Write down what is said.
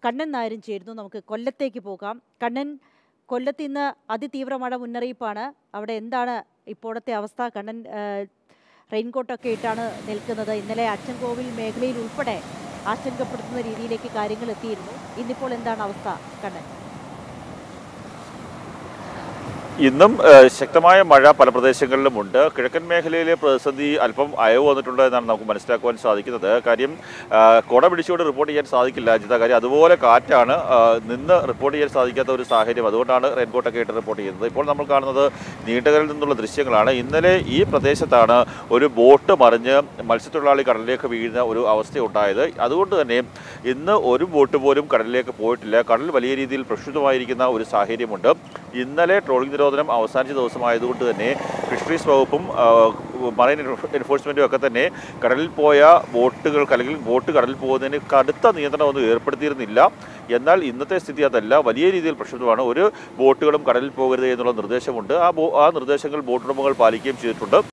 കണ്ണൻ നായരും ചേരുന്നു നമുക്ക് കൊല്ലത്തേക്ക് പോകാം കണ്ണൻ കൊല്ലത്ത് ഇന്ന് അതിതീവ്ര മഴ മുന്നറിയിപ്പാണ് അവിടെ എന്താണ് ഇപ്പോഴത്തെ അവസ്ഥ കണ്ണൻ റെയിൻകോട്ടൊക്കെ ഇട്ടാണ് നിൽക്കുന്നത് ഇന്നലെ അച്ചൻകോവിൽ മേഖലയിൽ ഉൾപ്പെടെ ആശങ്കപ്പെടുത്തുന്ന രീതിയിലേക്ക് കാര്യങ്ങൾ എത്തിയിരുന്നു ഇന്നിപ്പോൾ എന്താണ് അവസ്ഥ കണ്ണൻ ഇന്നും ഏഹ്, ശക്തമായ മഴ പല പ്രദേശങ്ങളിലുമുണ്ട് കിഴക്കൻ മേഖലയിലെ പ്രതിസന്ധി അല്പം അയവ് വന്നിട്ടുണ്ട് എന്നാണ് നമുക്ക് മനസ്സിലാക്കുവാൻ സാധിക്കുന്നത് കാര്യം ആഹ്, കുട പിടിച്ചുകൊണ്ട് റിപ്പോർട്ട് ചെയ്യാൻ സാധിക്കില്ല ജിത കാര്യം അതുപോലെ കാറ്റാണ് ആഹ്, നിന്ന് റിപ്പോർട്ട് ചെയ്യാൻ സാധിക്കാത്ത ഒരു സാഹചര്യം അതുകൊണ്ടാണ് റെയിൻകോട്ടൊക്കെ ഇട്ട് റിപ്പോർട്ട് ചെയ്യുന്നത് ഇപ്പോൾ നമ്മൾ കാണുന്നത് നീണ്ടകരയിൽ നിന്നുള്ള ദൃശ്യങ്ങളാണ് ഇന്നലെ ഈ പ്രദേശത്താണ് ഒരു ബോട്ട് മറിഞ്ഞ് മത്സ്യത്തൊഴിലാളി കടലിലേക്ക് വീഴുന്ന ഒരു അവസ്ഥയുണ്ടായത് അതുകൊണ്ട് തന്നെ ഇന്ന് ഒരു ബോട്ട് പോലും കടലിലേക്ക് പോയിട്ടില്ല കടൽ വലിയ രീതിയിൽ പ്രക്ഷുബ്ധമായിരിക്കുന്ന ഒരു സാഹചര്യമുണ്ട് ഇന്നലെ ട്രോളിംഗ് നിരോധനം അവസാനിച്ച ദിവസമായതുകൊണ്ട് തന്നെ ഫിഷറീസ് വകുപ്പും ആ, മറൈൻ എൻഫോഴ്സ്മെൻറ്റും ഒക്കെ തന്നെ കടലിൽ പോയ ബോട്ടുകൾക്ക് അല്ലെങ്കിൽ ബോട്ട് കടലിൽ പോകുന്നതിന് കടുത്ത നിയന്ത്രണമൊന്നും ഏർപ്പെടുത്തിയിരുന്നില്ല എന്നാൽ ഇന്നത്തെ സ്ഥിതി അതല്ല വലിയ രീതിയിൽ പ്രക്ഷുബ്ധമാണ് ഒരു ബോട്ടുകളും കടലിൽ പോകരുത് എന്നുള്ള നിർദ്ദേശമുണ്ട് ആ ബോ ആ നിർദ്ദേശങ്ങൾ ബോട്ടുടമകൾ പാലിക്കുകയും ചെയ്തിട്ടുണ്ട്